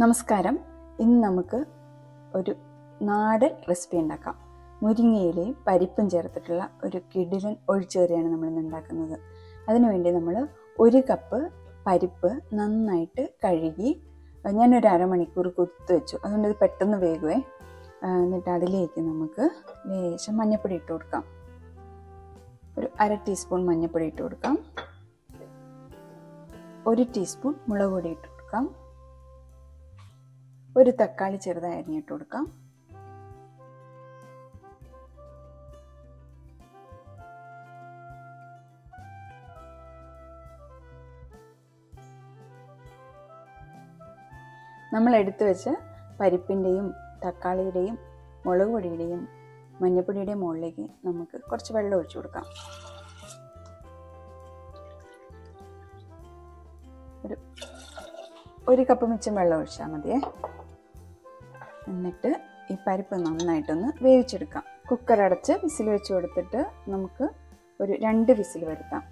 നമസ്കാരം ഇന്ന് നമുക്ക് ഒരു നാടൻ റെസിപ്പി ഉണ്ടാക്കാം മുരിങ്ങയിലയും പരിപ്പും ചേർത്തിട്ടുള്ള ഒരു കിടിലൻ ഒഴിച്ചുകറിയാണ് നമ്മൾ ഇന്ന് ഉണ്ടാക്കുന്നത് അതിനുവേണ്ടി നമ്മൾ ഒരു കപ്പ് പരിപ്പ് നന്നായിട്ട് കഴുകി ഞാനൊരു അരമണിക്കൂർ കുത്തി വെച്ചു അതുകൊണ്ട് ഇത് പെട്ടെന്ന് വേകുവേ ആ, എന്നിട്ട് അതിലേക്ക് നമുക്ക് ലേശം മഞ്ഞൾപ്പൊടി ഇട്ട് കൊടുക്കാം ഒരു അര ടീസ്പൂൺ മഞ്ഞൾപ്പൊടി ഇട്ട് കൊടുക്കാം ഒരു ടീസ്പൂൺ മുളക് പൊടി ഇട്ട് കൊടുക്കാം ഒരു തക്കാളി ചെറുതായി അരിഞ്ഞിട്ട് കൊടുക്കാം നമ്മൾ എടുത്തു വെച്ച പരിപ്പിൻ്റെയും തക്കാളിയുടെയും മുളക് പൊടിയുടെയും മഞ്ഞൾപ്പൊടിയുടെയും മുകളിലേക്ക് നമുക്ക് കുറച്ച് വെള്ളം ഒഴിച്ചു കൊടുക്കാം ഒരു ഒരു കപ്പ് മിച്ചം വെള്ളം ഒഴിച്ചാൽ മതിയേ എന്നിട്ട് ഈ പരിപ്പ് നന്നായിട്ടൊന്ന് വേവിച്ചെടുക്കാം കുക്കർ അടച്ച് വിസിൽ വെച്ച് കൊടുത്തിട്ട് നമുക്ക് ഒരു രണ്ട് വിസിൽ വരുത്താം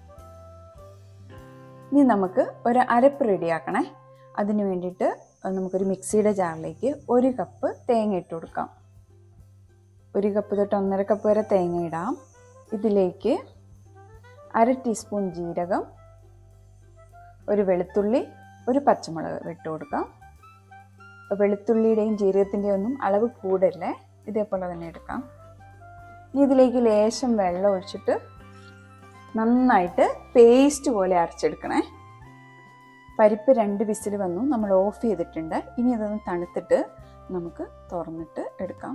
ഇനി നമുക്ക് ഒരു അരപ്പ് റെഡിയാക്കണേ അതിന് വേണ്ടിയിട്ട് നമുക്കൊരു മിക്സിയുടെ ജാറിലേക്ക് ഒരു കപ്പ് തേങ്ങ ഇട്ട് കൊടുക്കാം ഒരു കപ്പ് തൊട്ട് ഒന്നര കപ്പ് വരെ തേങ്ങ ഇടാം ഇതിലേക്ക് അര ടീസ്പൂൺ ജീരകം ഒരു വെളുത്തുള്ളി ഒരു പച്ചമുളക് വിട്ട് കൊടുക്കാം വെളുത്തുള്ളിയുടെയും ജീരകത്തിൻ്റെയും ഒന്നും അളവ് കൂടല്ലേ ഇതേപോലെ തന്നെ എടുക്കാം ഇനി ഇതിലേക്ക് ലേശം വെള്ളം ഒഴിച്ചിട്ട് നന്നായിട്ട് പേസ്റ്റ് പോലെ അരച്ചെടുക്കണേ പരിപ്പ് രണ്ട് വിസിൽ വന്നു നമ്മൾ ഓഫ് ചെയ്തിട്ടുണ്ട് ഇനി ഇതൊന്ന് തണുത്തിട്ട് നമുക്ക് തുറന്നിട്ട് എടുക്കാം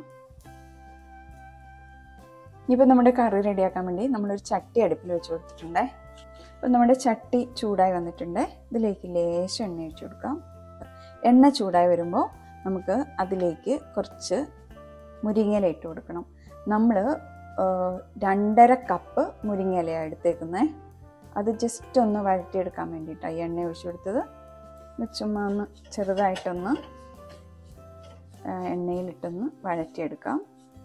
ഇനിയിപ്പോൾ നമ്മുടെ കറി റെഡിയാക്കാൻ വേണ്ടി നമ്മളൊരു ചട്ടി അടുപ്പിൽ വെച്ച് കൊടുത്തിട്ടുണ്ടേ അപ്പം നമ്മുടെ ചട്ടി ചൂടായി വന്നിട്ടുണ്ട് ഇതിലേക്ക് ലേശം എണ്ണ ഒഴിച്ചു കൊടുക്കാം എണ്ണ ചൂടായി വരുമ്പോൾ നമുക്ക് അതിലേക്ക് കുറച്ച് മുരിങ്ങയില ഇട്ട് കൊടുക്കണം നമ്മൾ രണ്ടര കപ്പ് മുരിങ്ങയിലയാണ് എടുത്തേക്കുന്നത് അത് ജസ്റ്റ് ഒന്ന് വഴറ്റിയെടുക്കാൻ വേണ്ടിയിട്ടാണ് ഈ എണ്ണ ഒഴിച്ചു കൊടുത്തത് ഇത് ചുമ്മാ ഒന്ന് ചെറുതായിട്ടൊന്ന് ആ, എണ്ണയിലിട്ടൊന്ന് വഴറ്റിയെടുക്കാം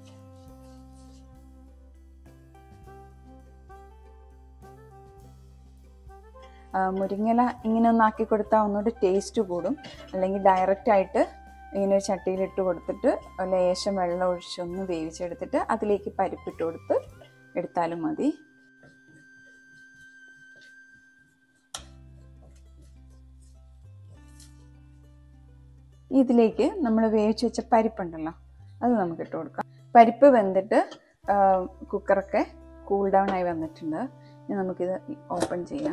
ആ, മുരിങ്ങയില ഇങ്ങനെ ഒന്ന് ആക്കി കൊടുത്താൽ ഒന്നുകൂടി ടേസ്റ്റ് കൂടും അല്ലെങ്കിൽ ഡയറക്റ്റ് ആയിട്ട് ഇങ്ങനെ ഒരു ചട്ടിയിലിട്ട് കൊടുത്തിട്ട് ലേശം വെള്ളം ഒഴിച്ചൊന്ന് വേവിച്ചെടുത്തിട്ട് അതിലേക്ക് പരിപ്പിട്ട് കൊടുത്ത് എടുത്താലും മതി ഇതിലേക്ക് നമ്മൾ വേവിച്ച് വെച്ച പരിപ്പുണ്ടല്ലോ അത് നമുക്ക് ഇട്ട് കൊടുക്കാം പരിപ്പ് വെന്തിട്ട് ആ, കുക്കറൊക്കെ കൂൾ ഡൗൺ ആയി വന്നിട്ടുണ്ട് ഇനി നമുക്കിത് ഓപ്പൺ ചെയ്യാം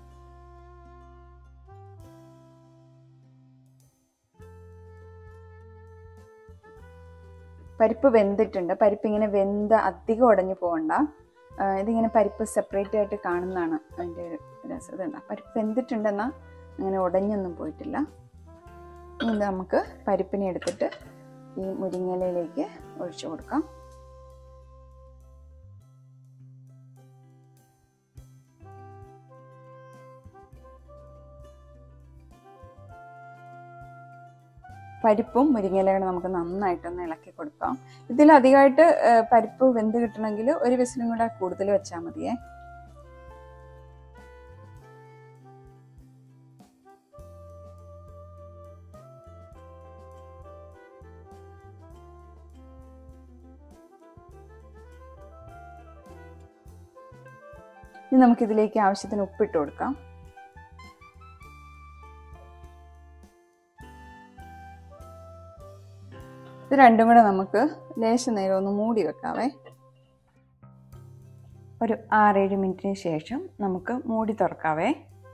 പരിപ്പ് വെന്തിട്ടുണ്ട് പരിപ്പ് ഇങ്ങനെ വെന്ത് അധികം ഉടഞ്ഞു പോകണ്ട ആ, ഇതിങ്ങനെ പരിപ്പ് സെപ്പറേറ്റ് ആയിട്ട് കാണുന്നതാണ് അതിൻ്റെ ഒരു രസം ഇതുണ്ട് പരിപ്പ് വെന്തിട്ടുണ്ടെന്നാൽ അങ്ങനെ ഉടഞ്ഞൊന്നും പോയിട്ടില്ല ഇനി ഇത് നമുക്ക് പരിപ്പിനെ എടുത്തിട്ട് ഈ മുരിങ്ങയിലയിലേക്ക് ഒഴിച്ചു കൊടുക്കാം പരിപ്പും മുരിങ്ങയിലയും നമുക്ക് നന്നായിട്ടൊന്ന് ഇളക്കി കൊടുക്കാം ഇതിൽ അധികമായിട്ട് ഏഹ്, പരിപ്പ് വെന്ത് കിട്ടണമെങ്കിൽ ഒരു വിസിലും കൂടെ കൂടുതൽ വെച്ചാൽ മതിയേ ഇനി നമുക്കിതിലേക്ക് ആവശ്യത്തിന് ഉപ്പിട്ട് കൊടുക്കാം ഇത് രണ്ടും കൂടെ നമുക്ക് ലേശ നേരം ഒന്ന് മൂടി വെക്കാവേ ഒരു ആറേഴ് മിനിറ്റിന് ശേഷം നമുക്ക് മൂടി തുറക്കാവേ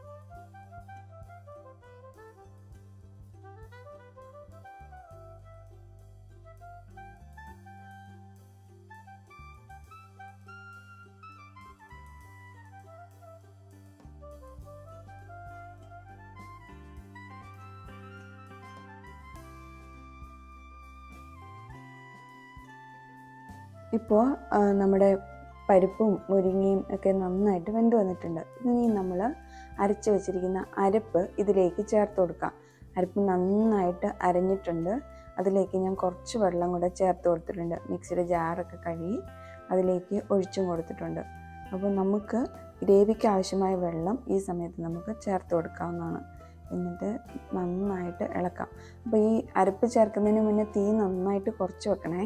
ഇപ്പോൾ നമ്മുടെ പരിപ്പും മുരിങ്ങയും ഒക്കെ നന്നായിട്ട് വെന്ത് വന്നിട്ടുണ്ട് ഇനി നമ്മൾ അരച്ച് വെച്ചിരിക്കുന്ന അരപ്പ് ഇതിലേക്ക് ചേർത്ത് കൊടുക്കാം അരപ്പ് നന്നായിട്ട് അരഞ്ഞിട്ടുണ്ട് അതിലേക്ക് ഞാൻ കുറച്ച് വെള്ളം കൂടെ ചേർത്ത് കൊടുത്തിട്ടുണ്ട് മിക്സിയുടെ ജാറൊക്കെ കഴുകി അതിലേക്ക് ഒഴിച്ചും കൊടുത്തിട്ടുണ്ട് അപ്പോൾ നമുക്ക് ഗ്രേവിക്ക് ആവശ്യമായ വെള്ളം ഈ സമയത്ത് നമുക്ക് ചേർത്ത് കൊടുക്കാവുന്നതാണ് എന്നിട്ട് നന്നായിട്ട് ഇളക്കാം അപ്പോൾ ഈ അരപ്പ് ചേർക്കുന്നതിന് മുന്നേ തീ നന്നായിട്ട് കുറച്ച് വെക്കണേ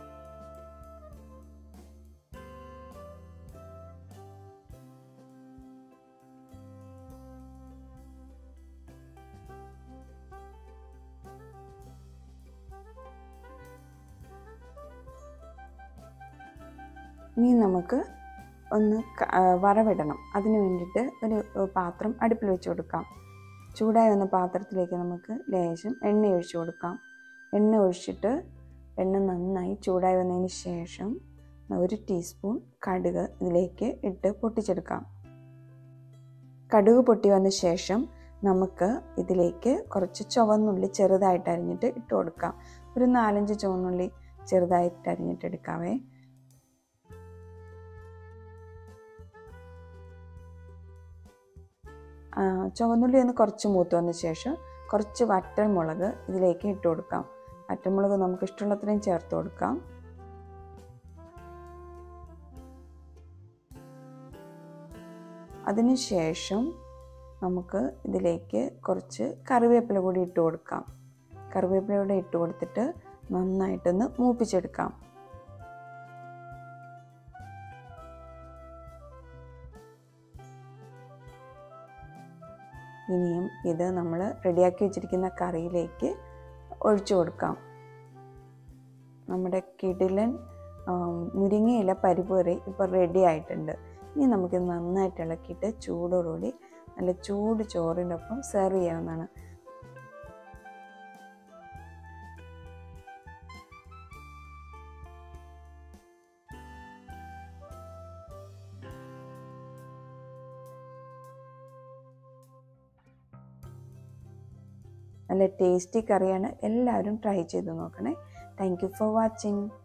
ഇനി നമുക്ക് ഒന്ന് ക- ആ, വറവിടണം അതിന് വേണ്ടിയിട്ട് ഒരു ഏ, പാത്രം അടുപ്പിൽ വെച്ച് കൊടുക്കാം ചൂടായി വന്ന പാത്രത്തിലേക്ക് നമുക്ക് ലേശം എണ്ണ ഒഴിച്ചു കൊടുക്കാം എണ്ണ ഒഴിച്ചിട്ട് എണ്ണ നന്നായി ചൂടായി വന്നതിന് ശേഷം ഒരു ടീസ്പൂൺ കടുക് ഇതിലേക്ക് ഇട്ട് പൊട്ടിച്ചെടുക്കാം കടുക് പൊട്ടി വന്ന ശേഷം നമുക്ക് ഇതിലേക്ക് കുറച്ച് ചുവന്നുള്ളി ചെറുതായിട്ട് അരിഞ്ഞിട്ട് ഇട്ട് കൊടുക്കാം ഒരു നാലഞ്ച് ചുവന്നുള്ളി ചെറുതായിട്ട് അരിഞ്ഞിട്ട് എടുക്കാവേ ആ, ചുവന്നുള്ളി ഒന്ന് കുറച്ച് മൂത്ത് വന്ന ശേഷം കുറച്ച് വറ്റൽമുളക് ഇതിലേക്ക് ഇട്ട് കൊടുക്കാം വറ്റൽമുളക് നമുക്ക് ഇഷ്ടമുള്ളത്രയും ചേർത്ത് കൊടുക്കാം അതിനുശേഷം നമുക്ക് ഇതിലേക്ക് കുറച്ച് കറിവേപ്പില കൂടി ഇട്ട് കൊടുക്കാം കറിവേപ്പില കൂടി ഇട്ട് കൊടുത്തിട്ട് നന്നായിട്ടൊന്ന് മൂപ്പിച്ചെടുക്കാം ഇനിയും ഇത് നമ്മൾ റെഡിയാക്കി വെച്ചിരിക്കുന്ന കറിയിലേക്ക് ഒഴിച്ചു കൊടുക്കാം നമ്മുടെ കിടിലൻ ആം, മുരിങ്ങയില പരിപ്പ് കറി ഇപ്പോൾ റെഡി ആയിട്ടുണ്ട് ഇനി നമുക്കിത് നന്നായിട്ട് ഇളക്കിയിട്ട് ചൂടോടുകൂടി നല്ല ചൂട് ചോറിൻ്റെ ഒപ്പം സെർവ് ചെയ്യാവുന്നതാണ് നല്ല ടേസ്റ്റി കറിയാണ് എല്ലാവരും ട്രൈ ചെയ്ത് നോക്കണേ താങ്ക് യു ഫോർ വാച്ചിങ്